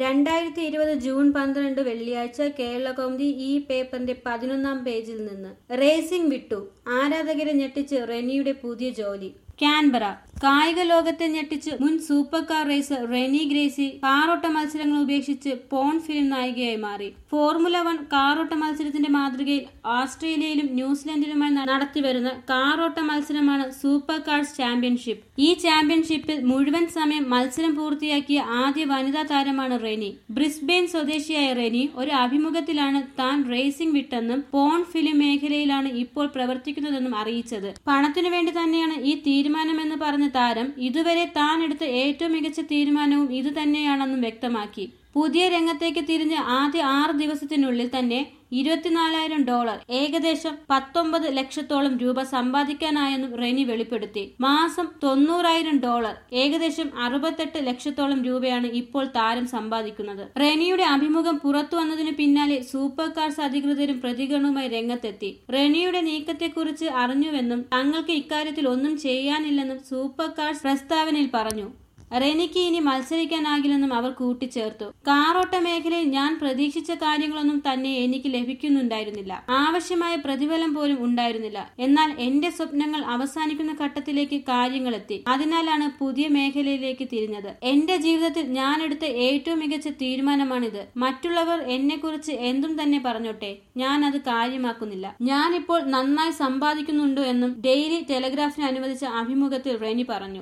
രണ്ടായിരത്തി ഇരുപത് ജൂൺ പന്ത്രണ്ട് വെള്ളിയാഴ്ച കേരള കൗമുദി ഈ പേപ്പറിന്റെ പതിനൊന്നാം പേജിൽ നിന്ന് റേസിംഗ് വിട്ടു ആരാധകരെ ഞെട്ടിച്ച് റെനിയുടെ പുതിയ ജോലി കാൻബറ കായിക ലോകത്തെ ഞെട്ടിച്ച് മുൻ super car racer Renee Gracie കാറോട്ട മത്സരങ്ങൾ ഉപേക്ഷിച്ച് പോൺ ഫിലിം നായികയായി മാറി ഫോർമുല വൺ കാറോട്ട മത്സരത്തിന്റെ മാതൃകയിൽ ഓസ്ട്രേലിയയിലും ന്യൂസിലൻഡിലുമായി നടത്തിവരുന്ന കാറോട്ട മത്സരമാണ് സൂപ്പർ കാർസ് ചാമ്പ്യൻഷിപ്പ് ഈ ചാമ്പ്യൻഷിപ്പിൽ മുഴുവൻ സമയം മത്സരം പൂർത്തിയാക്കിയ ആദ്യ വനിതാ താരമാണ് റെനി ബ്രിസ്ബെയിൻ സ്വദേശിയായ റെനി ഒരു അഭിമുഖത്തിലാണ് താൻ റേസിംഗ് വിട്ടെന്നും പോൺ ഫിലിം മേഖലയിലാണ് ഇപ്പോൾ പ്രവർത്തിക്കുന്നതെന്നും അറിയിച്ചത് പണത്തിനു വേണ്ടി തന്നെയാണ് ഈ തീരുമാനമെന്ന് പറഞ്ഞ താരം ഇതുവരെ താൻ എടുത്ത ഏറ്റവും മികച്ച തീരുമാനവും ഇത് തന്നെയാണെന്നും വ്യക്തമാക്കി പുതിയ രംഗത്തേക്ക് തിരിഞ്ഞ് ആദ്യ ആറ് ദിവസത്തിനുള്ളിൽ തന്നെ ഇരുപത്തിനാലായിരം ഡോളർ ഏകദേശം പത്തൊമ്പത് ലക്ഷത്തോളം രൂപ സമ്പാദിക്കാനായെന്നും റെനി വെളിപ്പെടുത്തി മാസം തൊണ്ണൂറായിരം ഡോളർ ഏകദേശം അറുപത്തെട്ട് ലക്ഷത്തോളം രൂപയാണ് ഇപ്പോൾ താരം സമ്പാദിക്കുന്നത് റെനിയുടെ അഭിമുഖം പുറത്തു വന്നതിന് പിന്നാലെ സൂപ്പർ കാർസ് അധികൃതരും പ്രതികരണവുമായി രംഗത്തെത്തി റെനിയുടെ നീക്കത്തെക്കുറിച്ച് അറിഞ്ഞുവെന്നും തങ്ങൾക്ക് ഇക്കാര്യത്തിൽ ഒന്നും ചെയ്യാനില്ലെന്നും സൂപ്പർ കാർസ് പ്രസ്താവനയിൽ പറഞ്ഞു റെനിക്ക് ഇനി മത്സരിക്കാനാകില്ലെന്നും അവർ കൂട്ടിച്ചേർത്തു കാറോട്ട മേഖലയിൽ ഞാൻ പ്രതീക്ഷിച്ച കാര്യങ്ങളൊന്നും തന്നെ എനിക്ക് ലഭിക്കുന്നുണ്ടായിരുന്നില്ല ആവശ്യമായ പ്രതിഫലം പോലും ഉണ്ടായിരുന്നില്ല എന്നാൽ എന്റെ സ്വപ്നങ്ങൾ അവസാനിക്കുന്ന ഘട്ടത്തിലേക്ക് കാര്യങ്ങളെത്തി അതിനാലാണ് പുതിയ മേഖലയിലേക്ക് തിരിഞ്ഞത് എന്റെ ജീവിതത്തിൽ ഞാൻ എടുത്ത ഏറ്റവും മികച്ച തീരുമാനമാണിത് മറ്റുള്ളവർ എന്നെക്കുറിച്ച് എന്തും തന്നെ പറഞ്ഞോട്ടെ ഞാൻ അത് കാര്യമാക്കുന്നില്ല ഞാനിപ്പോൾ നന്നായി സമ്പാദിക്കുന്നുണ്ടോ എന്നും ഡെയിലി ടെലഗ്രാഫിന് അനുവദിച്ച അഭിമുഖത്തിൽ റെനി പറഞ്ഞു